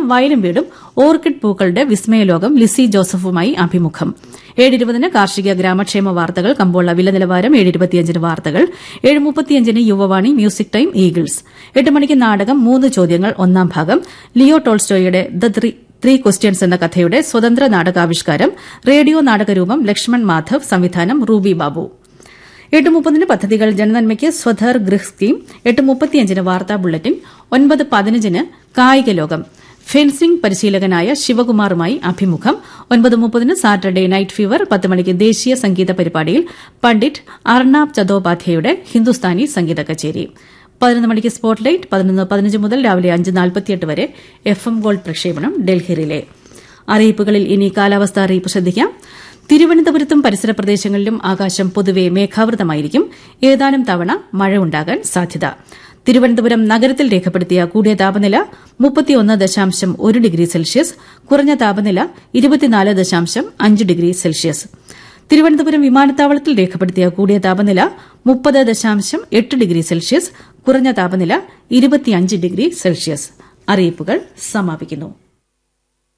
വയലും വീടും ഓർക്കിഡ് പൂക്കളുടെ വിസ്മയലോകം ലിസി ജോസഫുമായി അഭിമുഖം ഏഴ് ഇരുപതിന് കാർഷിക ഗ്രാമക്ഷേമ വാർത്തകൾ കമ്പോള വില നിലവാരം ഏഴ് ഇരുപത്തിയഞ്ചിന് വാർത്തകൾ ഏഴ് മുപ്പത്തിയഞ്ചിന് യുവവാണി മ്യൂസിക് ടൈം ഈഗിൾസ് എട്ട് മണിക്ക് നാടകം മൂന്ന് ചോദ്യങ്ങൾ ഒന്നാം ഭാഗം ലിയോ ടോൾസ്റ്റോയുടെ ദ ത്രീ ത്രീ ക്വസ്റ്റ്യൻസ് എന്ന കഥയുടെ സ്വതന്ത്ര നാടകാവിഷ്കാരം റേഡിയോ നാടകരൂപം ലക്ഷ്മൺ മാധവ് സംവിധാനം റൂബി ബാബു എട്ട് മുപ്പതിന് പദ്ധതികൾ ജനനന്മയ്ക്ക് സ്വധർ ഗൃഹ് സ്കീം എട്ട് മുപ്പത്തിയഞ്ചിന് വാർത്താ ബുള്ളറ്റിൻ ഒൻപത് പതിനഞ്ചിന് കായിക ലോകം ഫെൻസിംഗ് പരിശീലകനായ ശിവകുമാറുമായി അഭിമുഖം ഒൻപത് മുപ്പതിന് സാറ്റർഡേ നൈറ്റ് ഫീവർ പത്ത് മണിക്ക് ദേശീയ സംഗീത പരിപാടിയിൽ പണ്ഡിറ്റ് അർണാബ് ചതോപാധ്യയുടെ ഹിന്ദുസ്ഥാനി സംഗീത കച്ചേരി പതിനൊന്ന് മണിക്ക് സ്പോട്ട്ലൈറ്റ് പതിനൊന്ന് പതിനഞ്ച് മുതൽ രാവിലെ അഞ്ച് നാൽപ്പത്തിയെട്ട് വരെ എഫ് എം ഗോൾഡ് പ്രക്ഷേപണം ഡൽഹിയിലെ അറിയിപ്പുകളിൽ ഇനി കാലാവസ്ഥ അറിയിപ്പ് ശ്രദ്ധിക്കാം തിരുവനന്തപുരത്തും പരിസര പ്രദേശങ്ങളിലും ആകാശം പൊതുവെ മേഘാവൃതമായിരിക്കും ഏതാനും തവണ മഴ ഉണ്ടാകാൻ സാധ്യത തിരുവനന്തപുരം നഗരത്തിൽ രേഖപ്പെടുത്തിയ കൂടിയ താപനില മുപ്പത്തിയൊന്ന് ദശാംശം ഒരു ഡിഗ്രി സെൽഷ്യസ് കുറഞ്ഞ താപനില ഇരുപത്തിനാല് ദശാംശം അഞ്ച് ഡിഗ്രി സെൽഷ്യസ് തിരുവനന്തപുരം വിമാനത്താവളത്തിൽ രേഖപ്പെടുത്തിയ കൂടിയ താപനില മുപ്പത് ദശാംശം എട്ട് ഡിഗ്രി സെൽഷ്യസ് കുറഞ്ഞ താപനില ഇരുപത്തിയഞ്ച് ഡിഗ്രി സെൽഷ്യസ് അറിയിപ്പുകൾ സമാപിക്കുന്നു